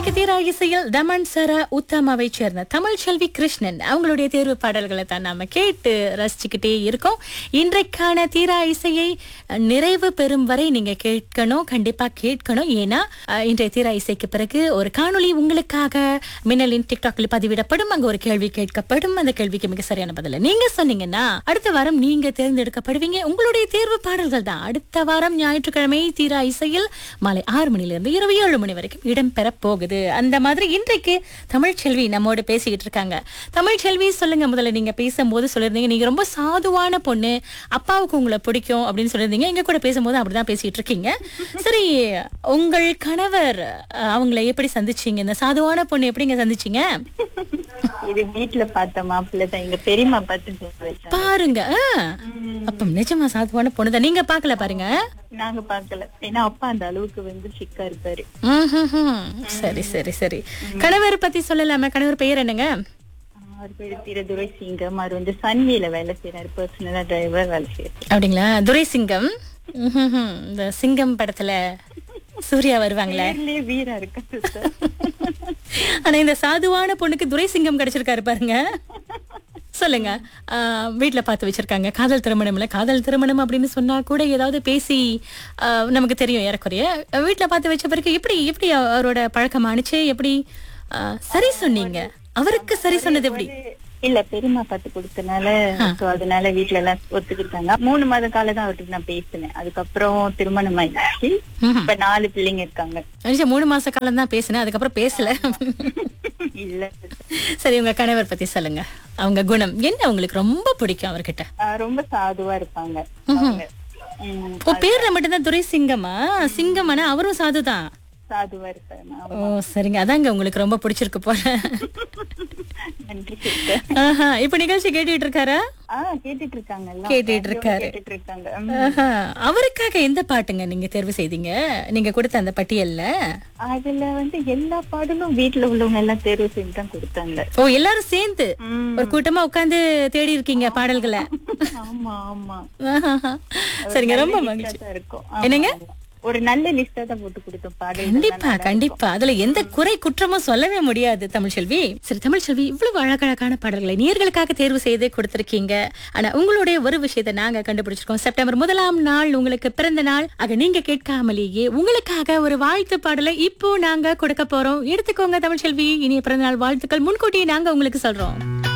இன்றைக்கு தீரா இசையில் தமன் சரா உத்தமாவை சேர்ந்த தமிழ் செல்வி கிருஷ்ணன் அவங்களுடைய தேர்வு பாடல்களை தான் நாம கேட்டு ரசிச்சுக்கிட்டே இருக்கோம் இன்றைக்கான தீரா இசையை அஹ், நிறைவு பெறும் வரை நீங்க கேட்கணும் கண்டிப்பா கேட்கணும் ஏன்னா அஹ், இன்றைய தீரா இசைக்கு பிறகு ஒரு காணொளி உங்களுக்காக மின்னலின் டிக்டாக்ல பதிவிடப்படும் அங்க ஒரு கேள்வி கேட்கப்படும் அந்த கேள்விக்கு மிக சரியான பதில நீங்க சொன்னீங்கன்னா அடுத்த வாரம் நீங்க தேர்ந்தெடுக்கப்படுவீங்க உங்களுடைய தேர்வு பாடல்கள் தான் அடுத்த வாரம் ஞாயிற்றுக்கிழமை தீரா இசையில் மாலை ஆறு மணிலிருந்து இரவு ஏழு மணி வரைக்கும் இடம்பெற போகுது அந்த மாதிரி இன்றைக்கு தமிழ்ச்செல்வி நம்மோடு பேசிக்கிட்டு இருக்காங்க தமிழ்ச்செல்வி சொல்லுங்க முதல்ல நீங்க பேசும்போது சொல்லியிருந்தீங்க நீங்க ரொம்ப சாதுவான பொண்ணு அப்பாவுக்கு உங்களை பிடிக்கும் அப்படின்னு சொல்லியிருந்தீங்க எங்க கூட பேசும்போது அப்படிதான் பேசிட்டு இருக்கீங்க சரி உங்கள் கணவர் அஹ், அவங்களை எப்படி சந்திச்சீங்க இந்த சாதுவான பொண்ணு எப்படிங்க சந்திச்சீங்க இது வீட்டுல பார்த்த மாப்பிள்ளை தான் எங்க பெரியம்மா பார்த்து சொல்லிட்டாங்க. பாருங்க அஹ். அப்ப நிஜமா சாதுவான பொண்ணுதான் நீங்க பாக்கல பாருங்க நாங்க பார்க்கல ஏன்னா அப்பா அந்த அளவுக்கு வந்து சிக்கா இருப்பாரு ம்ஹும்ஹும். சரி சரி சரி கணவர் பத்தி சொல்லலாமா கணவர் பெயர் என்னங்க அவர் பேரு திரதுரை சிங்கம் அவர் வந்து சன்வியில வேலை செய்யறாரு பர்சனலா டிரைவர் வேலை செய்யறாரு அப்படிங்களா துரைசிங்கம் ம்ஹும்ஹும். இந்த சிங்கம் படத்துல சூர்யா வருவாங்களே பேர்லயே வீரா இருக்காரு சார் ஆனா இந்த சாதுவான பொண்ணுக்கு துரைசிங்கம் கிடைச்சிருக்காரு பாருங்க சொல்லுங்க ஆஹ், வீட்ல பார்த்து வச்சிருக்காங்க காதல் திருமணம் இல்ல காதல் திருமணம் அப்படின்னு சொன்னா கூட ஏதாவது பேசி ஆஹ், நமக்கு தெரியும் ஏறக்குறைய வீட்ல பார்த்து வச்ச பிறகு எப்படி எப்படி அவரோட பழக்கம் ஆணுச்சு எப்படி ஆஹ், சரி சொன்னீங்க அவருக்கு சரி சொன்னது எப்படி இல்ல பெரியம்மா பார்த்து கொடுத்தனால so அதனால வீட்ல எல்லாம் ஒத்துக்கிட்டாங்க மூணு மாத காலம் தான் அவர்கிட்ட நான் பேசினேன் அதுக்கப்புறம் திருமணம் ஆயிடுச்சு ம்ஹும். இப்ப நாலு பிள்ளைங்க இருக்காங்க நினைச்ச மூணு மாச காலம் தான் பேசினேன் அதுக்கப்புறம் பேசல இல்ல சரி உங்க கணவர் பத்தி சொல்லுங்க அவங்க குணம் என்ன உங்களுக்கு ரொம்ப பிடிக்கும் அவர்கிட்ட ஆஹ் ரொம்ப சாதுவா இருப்பாங்க அவங்க. ம், ஓ பேர்ல மட்டும்தான் துரை சிங்கமா சிங்கமானா அவரும் சாதுதான் சாதுவா இருப்பாங்க ஓ சரிங்க அதாங்க உங்களுக்கு ரொம்ப பிடிச்சிருக்கு போல நன்றி sister. ஆஹா, இப்ப நிகழ்ச்சி கேட்டுட்டு இருக்காரா ஆ கேட்டுட்டு இருக்காங்க எல்லாம். கேட்டுட்டு இருக்காரு. கேட்டுட்டு இருக்காங்க ம். ஆஹா, அவருக்காக எந்த பாட்டுங்க நீங்க தேர்வு செய்தீங்க நீங்க கொடுத்த அந்த பட்டியல்ல அதுல வந்து எல்லா பாடலும் வீட்டுல உள்ளவங்க எல்லாம் தேர்வு செஞ்சு தான் கொடுத்தாங்க ஓ எல்லாரும் சேர்ந்து ம். ஒரு கூட்டமா உட்கார்ந்து தேடி இருக்கீங்க பாடல்களை ஆமா ஆமா ஆஹா, சரிங்க ரொம்ப நல்ல மகிழ்ச்சி list ஆ தான் இருக்கும். ஆமா, என்னங்க? ஆமா. ஒரு நல்ல லிஸ்டா தான் போட்டு கொடுத்தோம் பாடல் கண்டிப்பா கண்டிப்பா அதுல எந்த குறை குற்றமும் சொல்லவே முடியாது தமிழ்செல்வி சரி தமிழ்செல்வி இவ்வளவு அழகழகான பாடல்களை நேர்களுக்காக தேர்வு செய்து கொடுத்திருக்கீங்க ஆனா உங்களுடைய ஒரு விஷயத்தை நாங்க கண்டுபிடிச்சிருக்கோம் செப்டம்பர் முதலாம் நாள் உங்களுக்கு பிறந்த நாள் ஆக நீங்க கேட்காமலேயே உங்களுக்காக ஒரு வாழ்த்து பாடலை இப்போ நாங்க கொடுக்க போறோம் எடுத்துக்கோங்க தமிழ்செல்வி இனிய பிறந்த நாள் வாழ்த்துக்கள் முன்கூட்டியே நாங்க உங்களுக்கு சொல்றோம்